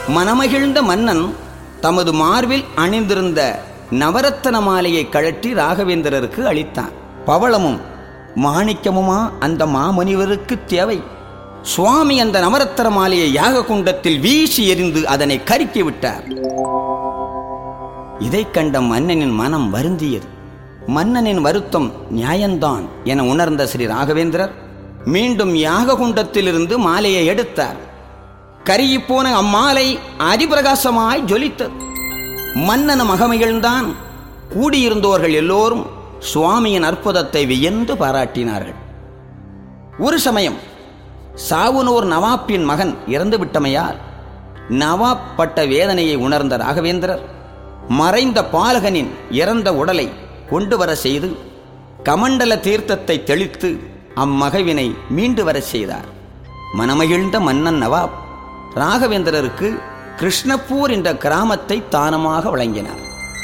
மனமகிழ்ந்த மன்னன் தமது மார்பில் அணிந்திருந்த நவரத்தன மாலையை கழற்றி ராகவேந்திரருக்கு அளித்தான் பவளமும் மாணிக்கமுமா அந்த மாமுனிவருக்கு தேவை சுவாமி அந்த நவரத்தன மாலையை யாக குண்டத்தில் வீசி எறிந்து அதனை கருக்கி விட்டார் இதைக் கண்ட மன்னனின் மனம் வருந்தியது மன்னனின் வருத்தம் நியாயம்தான் என உணர்ந்த ஸ்ரீ ராகவேந்திரர் மீண்டும் யாக குண்டத்திலிருந்து மாலையை எடுத்தார் கருகிப்போன அம்மாலை அதிபிரகாசமாய் ஜொலித்தது மன்னனும் மகமைகள்தான் கூடியிருந்தோர்கள் எல்லோரும் சுவாமியின் அற்புதத்தை வியந்து பாராட்டினார்கள் ஒரு சமயம் சாவுனூர் நவாப்பின் மகன் இறந்து விட்டமையால் நவாப் பட்ட வேதனையை உணர்ந்த ராகவேந்திரர் மறைந்த பாலகனின் இறந்த உடலை கொண்டு வர செய்து கமண்டல தீர்த்தத்தை தெளித்து அம்மகவினை மீண்டு வரச் செய்தார் மனமகிழ்ந்த மன்னன் நவாப் ராகவேந்திரருக்கு கிருஷ்ணப்பூர் என்ற கிராமத்தை தானமாக வழங்கினார்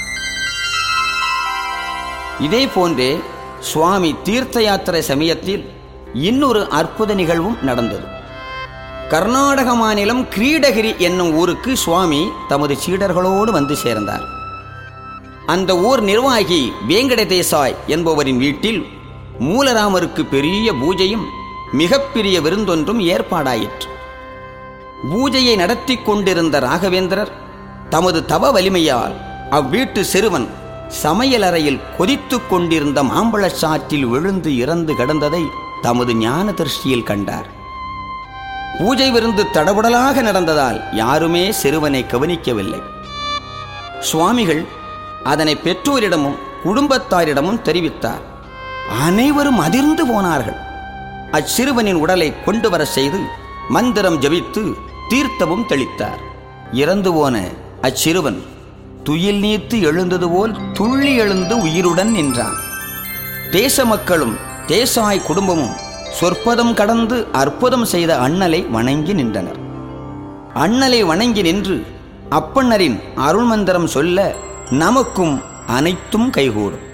இதே போன்றே சுவாமி தீர்த்த யாத்திரை சமயத்தில் இன்னொரு அற்புத நிகழ்வும் நடந்தது கர்நாடக மாநிலம் கிரீடகிரி என்னும் ஊருக்கு சுவாமி தமது சீடர்களோடு வந்து சேர்ந்தார் அந்த ஊர் நிர்வாகி வேங்கட தேசாய் என்பவரின் வீட்டில் மூலராமருக்கு பெரிய பூஜையும் மிகப்பெரிய விருந்தொன்றும் ஏற்பாடாயிற்று பூஜையை நடத்தி கொண்டிருந்த ராகவேந்திரர் தமது தவ வலிமையால் அவ்வீட்டு சிறுவன் சமையலறையில் கொதித்துக் கொண்டிருந்த மாம்பழச் சாற்றில் விழுந்து இறந்து கிடந்ததை தமது ஞான திருஷ்டியில் கண்டார் பூஜை விருந்து தடபுடலாக நடந்ததால் யாருமே சிறுவனை கவனிக்கவில்லை சுவாமிகள் அதனை பெற்றோரிடமும் குடும்பத்தாரிடமும் தெரிவித்தார் அனைவரும் அதிர்ந்து போனார்கள் அச்சிறுவனின் உடலை கொண்டு வர செய்து மந்திரம் ஜபித்து தீர்த்தமும் தெளித்தார் இறந்து போன அச்சிறுவன் துயில் நீத்து எழுந்தது போல் துள்ளி எழுந்து உயிருடன் நின்றான் தேச மக்களும் தேசாய் குடும்பமும் சொற்பதம் கடந்து அற்புதம் செய்த அண்ணலை வணங்கி நின்றனர் அண்ணலை வணங்கி நின்று அப்பண்ணரின் அருள்மந்திரம் சொல்ல நமக்கும் அனைத்தும் கைகூடும்